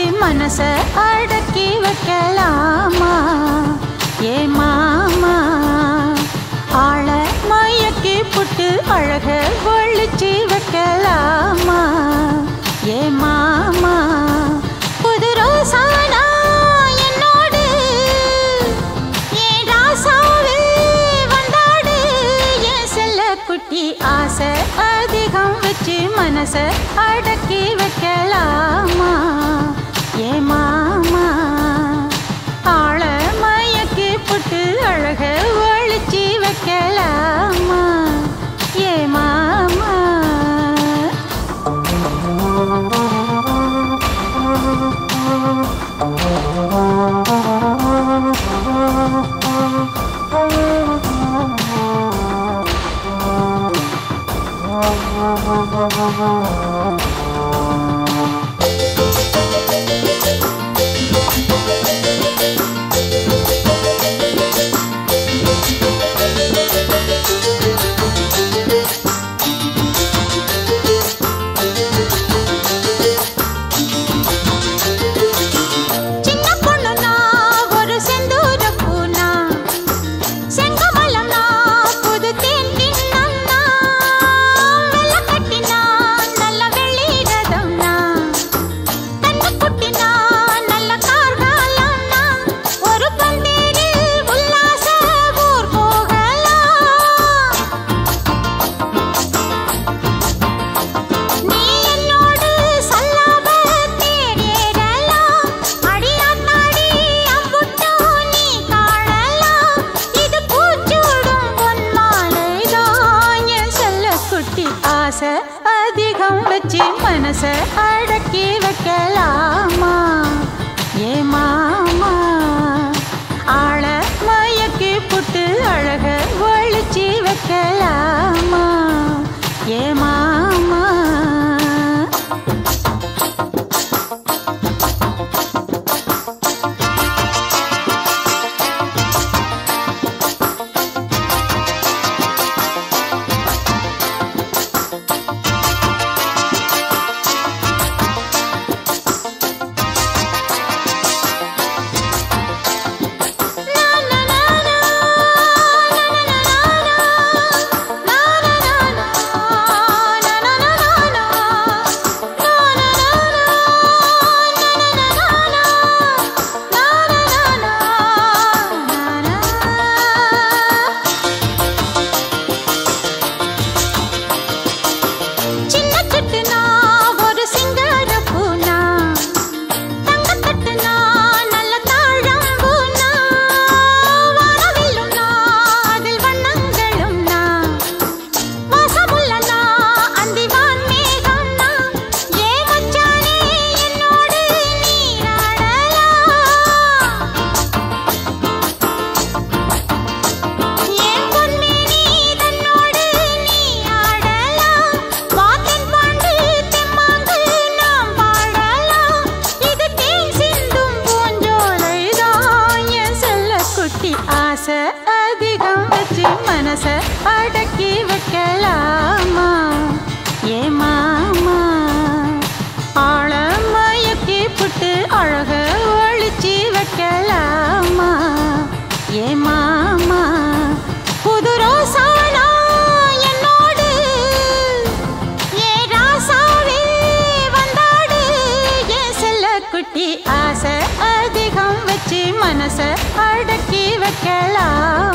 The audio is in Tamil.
மனச அடக்கி வைக்கலாமா ஏ மாமா ஆள மயக்கி புட்டு அழக ஒழிச்சு வைக்கலாமா ஏ மாமா புது ரோசானா என்னோடு ஏன் ராசாவே வந்தாடு என் செல்ல குட்டி ஆசை அதிகம் வச்சு மனச அடக்கி வைக்கலாமா ஏ மாமா ஆள மயக்கி புட்டு அழக ஒழிச்சு வைக்கலாமா ஏ மாமா சின்ன பொண்ணுனா ஒரு செந்தூர பூனா செங்கமலம்னா புது தேன் கிண்ணம்னா வெள்ளை கட்டினா நல்ல வெள்ளி ரதம்னா கண்ணு குட்டினா நல்ல கார்காலம்னா ஒரு பந்தேரில் உல்லாச ஊர் போகலாம் நீ என்னோடு சொல்லாம தேடேறலாம் அடியாத்தாடி அம்புட்டோ நீ காணலாம் இது பூச்சூடும் பொன் மாலைதான் என் செல்ல குட்டி ஆசை அதிகம் வச்சு மனச அடக்கி வைக்கலாமா ஏ மாமா ஆள மயக்கி புட்டு அழக ஒழிச்சு வைக்கலாமா ஏ மாமா சின்ன சிட்டுனா ஒரு சிங்கார பூனா தங்கத்தட்டுனா நல்ல தாழம்பூனா வானவில்லுனா அதில் வண்ணங்களும்னா வாசமுள்ளனா அந்திவான் மேகம்னா ஏ மச்சானே என்னோடு நீராடலாம் ஏன் பொன்மேனி தன்னோடு நீ ஆடலாம் வாத்தின் பாண்டு தெம்மாங்கு நாம் பாடலாம் இது தேன் சிந்தும் பூஞ்சோலைதான் என் செல்ல குட்டி ஆசை அதிகம் வச்சு மனச அடக்கி வைக்கலாமா ஏ மாமா ஆழ மயக்கி புட்டு அழக ஒழிச்சு வைக்கலாமா ஏ மாமா புது ரோசானா என்னோடு ஏ ராசாவே வந்தாடு என் செல்ல குட்டி ஆசை அதிகம் வச்சு மனச அடக்கி வைக்கலாம்